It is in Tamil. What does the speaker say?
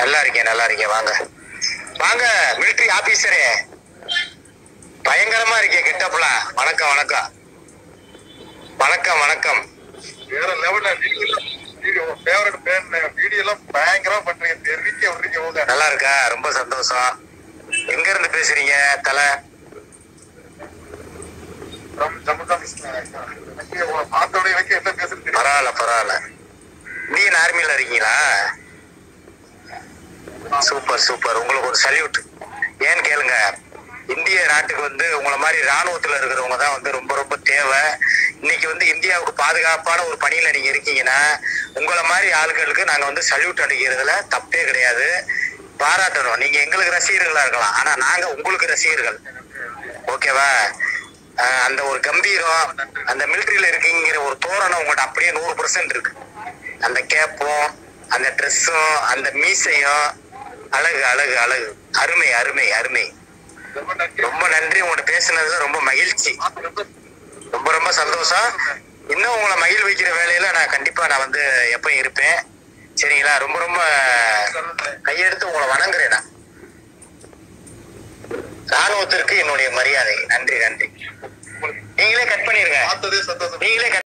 நல்லா இருக்கேன் நல்லா இருக்கேன் வாங்க வாங்க மிலிட்டரி ஆபீசரே பயங்கரமா இருக்கே கெட்டப்ல வணக்கம் வணக்கம் வணக்கம் வணக்கம் வேற லெவல்ல வீடியோ ஃபேவரட் பேன் வீடியோ எல்லாம் பயங்கரமா பண்றீங்க தெரிவிக்க விடுறீங்க உங்க நல்லா இருக்கா ரொம்ப சந்தோஷம் எங்க இருந்து பேசுறீங்க தலை சமுதாயம் எனக்கு உங்களை பார்த்த உடனே எனக்கு என்ன பேசுறது தெரியும் பரவாயில்ல பரவாயில்ல இந்தியன் ஆர்மில இருக்கீங்களா சூப்பர் சூப்பர் உங்களுக்கு ஒரு சல்யூட் ஏன்னு கேளுங்க இந்திய நாட்டுக்கு வந்து உங்களை மாதிரி ராணுவத்துல இருக்கிறவங்க தான் வந்து ரொம்ப ரொம்ப தேவை இன்னைக்கு வந்து இந்தியாவுக்கு பாதுகாப்பான ஒரு பணியில நீங்க இருக்கீங்கன்னா உங்களை மாதிரி ஆளுகளுக்கு நாங்க வந்து சல்யூட் அடிக்கிறதுல தப்பே கிடையாது பாராட்டணும் நீங்க எங்களுக்கு ரசிகர்களா இருக்கலாம் ஆனா நாங்க உங்களுக்கு ரசிகர்கள் ஓகேவா ஆஹ் அந்த ஒரு கம்பீரம் அந்த மிலிட்டரியில இருக்கீங்கிற ஒரு தோரணம் உங்கள்ட்ட அப்படியே நூறு பர்சன்ட் இருக்கு அந்த கேப்பும் அந்த ட்ரெஸ்ஸும் அந்த மீசையும் அழகு அழகு அழகு அருமை அருமை அருமை ரொம்ப நன்றி ரொம்ப நன்றி உங்கள்ட்ட பேசுனதுல ரொம்ப மகிழ்ச்சி ரொம்ப ரொம்ப சந்தோஷம் இன்னும் உங்களை மகிழ் வைக்கிற வேலையில நான் கண்டிப்பா நான் வந்து எப்பயும் இருப்பேன் சரிங்களா ரொம்ப ரொம்ப கையெடுத்து உங்களை வணங்குறேன் நான் ராணுவத்திற்கு என்னுடைய மரியாதை நன்றி நன்றி நீங்களே கட் பண்ணிருங்க பார்த்ததே சந்தோஷம் நீங்களே cut